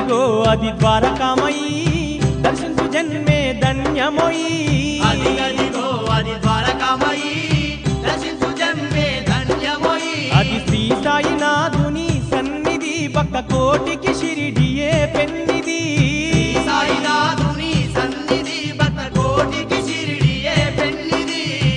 అదిగదిగో అది ద్వారకామయి దర్శించు జన్మే ధన్యమోయి అదిగదిగో అది ద్వారకామయి దర్శించు జన్మే ధన్యమోయి అది శ్రీ సాయినాథుని సన్నిధి పక్క కోటికి షిరిడియే పెన్నిది సాయినాథుని సన్నిధి భక్త కోటికి షిరిడియే పెన్నిది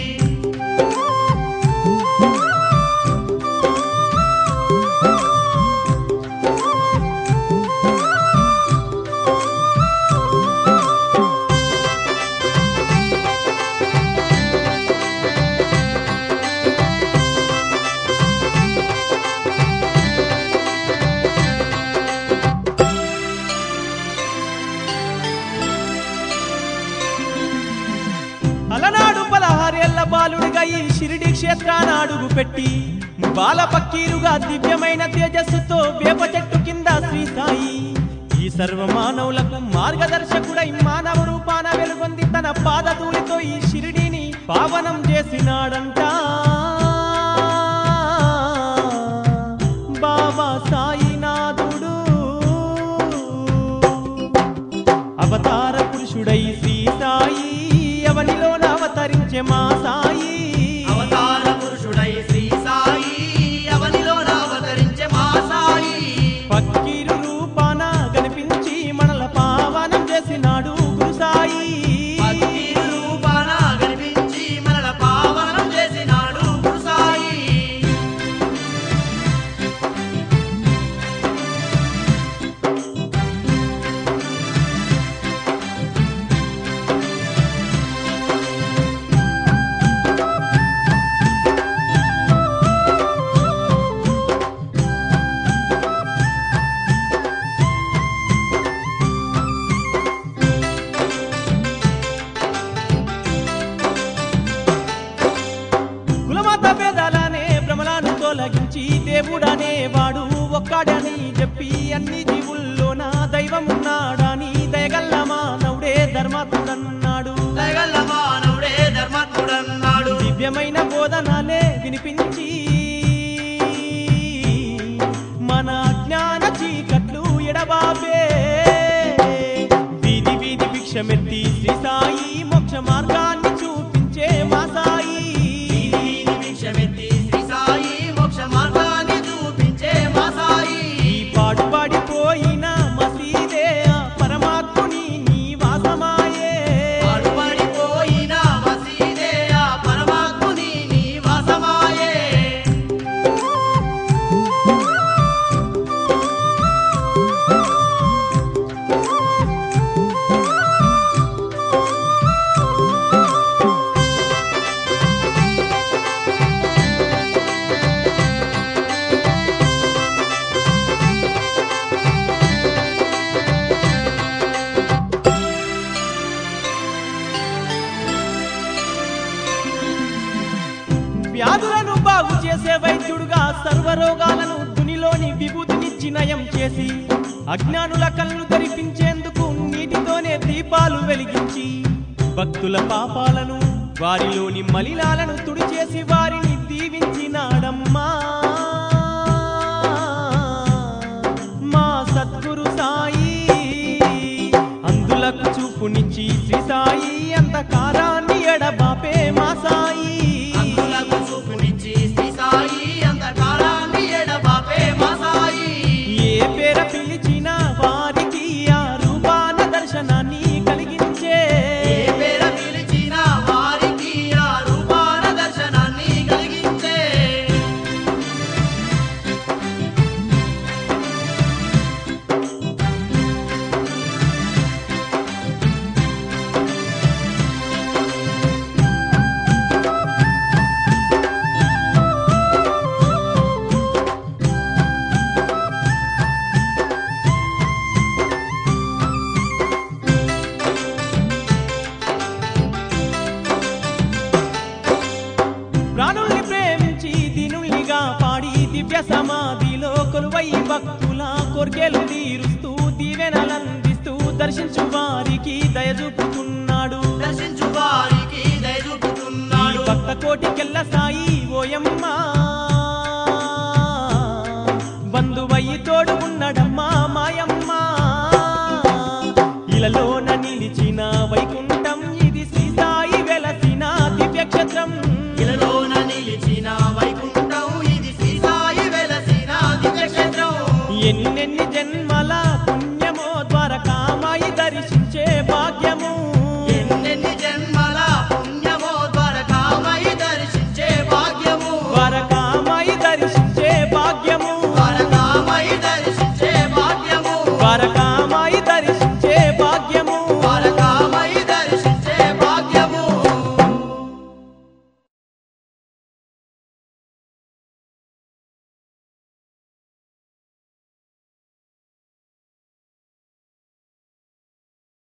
అలనాడు పలహారేళ్ల బాలుడిగా ఈ షిరిడి క్షేత్రాన అడుగు పెట్టి బాల పక్కీరుగా దివ్యమైన తేజస్సుతో వేప చెట్టు కింద శ్రీ సాయి ఈ సర్వ మానవులకు మార్గదర్శకుడై మానవ రూపాన వెలుగొంది తన పాదధూళితో ఈ షిరిడిని పావనం చేసినాడంట బాబా సాయినాథుడు అవతార పురుషుడై శ్రీ సాయి అవనిలోన అవతరించే మా సాయి అవతార పురుషుడై శ్రీ సాయి అవనిలోన అవతరించే మా సాయి ఫక్కీరు రూపాన కనిపించి మనల పావనం చేసినాడు గురు సాయి భక్తి రూపాన కనిపించి మనల పావనం చేసినాడు గురు సాయి కులమత భేదాలనే భ్రమలను తొలగించి దేవుడనే వాడు ఒక్కడని చెప్పి అన్ని జీవుల్లోన దైవమున్నాడని దయగల్ల మానవుడే ధర్మాత్ముడన్నాడు దయగల్ల మానవుడే ధర్మాత్ముడన్నాడు దివ్యమైన బోధనలే వినిపించి మన అజ్ఞాన చీకట్లు ఎడబాపే వీధి వీధి భిక్షమెత్తి శ్రీ సాయి మోక్ష మార్గాన్ని చూపించే మా సాయి వీధి భిక్షమెత్తి శ్రీ సాయి మోక్ష మార్గాన్ని చూపించే మా సాయి ఈ పాడు పాడిపోయిన మసీదే ఆ పరమాత్ముని నీ వాసమాయే పాడుపడిపోయిన మసీదే ఆ పరమాత్ముని నీ వాసమాయే వ్యాధులను బాగు చేసే వైద్యుడుగా సర్వరోగాలను దునిలోని విభూతినిచ్చి నయం చేసి అజ్ఞానుల కళ్ళు తెరిపించేందుకు నీటితోనే దీపాలు వెలిగించి భక్తుల పాపాలను వారిలోని మలినాలను తుడిచేసి వారిని దీవించినాడమ్మా మా సద్గురు సాయి అందులకు చూపునిచ్చి శ్రీ సాయి అంతకారాన్ని ఎడబాపే మా సాయి అందులకు చూపునిచ్చి శ్రీ సాయి అంతకాలాన్ని ఎడబాపే మా సాయి ఏ పేర పిలిచిన వారికి ఆ రూపాన దర్శనాన్ని కలిగించే ఏ పేర పిలిచిన వారికి ఆ రూపాన దర్శనాన్ని కలిగించే ప్రాణుల్ని ప్రేమించి దీనుల్నిగా పాడి దివ్య సమాధిలో కొలువై భక్తుల కోర్కెలు తీరుస్తూ దీవెనలందిస్తూ దర్శించు వారికి దయ చూపుతున్నాడు దర్శించు వారికి దయ ఈ చూపుతున్నాడు భక్త కోటికెల్ల సాయి ఓయమ్మ బంధువయ్యి తోడు ఉన్నడమ్మా మాయమ్మ ఇలలోన నిలిచిన వైకుంఠం ఇది శ్రీ సాయి వెలసిన దివ్యక్షేత్రం ఇలలోన నిలిచిన వైకుంఠం ఇది శ్రీ సాయి వెలసిన దివ్యక్షేత్రం ఎన్నెన్ని జన్మల పుణ్యమో ద్వారకామాయి దర్శించే భాగ్యము ఎన్నెన్ని జన్మల పుణ్యమో ద్వారకామయి దర్శించే భాగ్యము ద్వారకామాయి దర్శించే భాగ్యము ద్వారకామయి దర్శించే భాగ్యము ద్వారకామాయి దర్శించే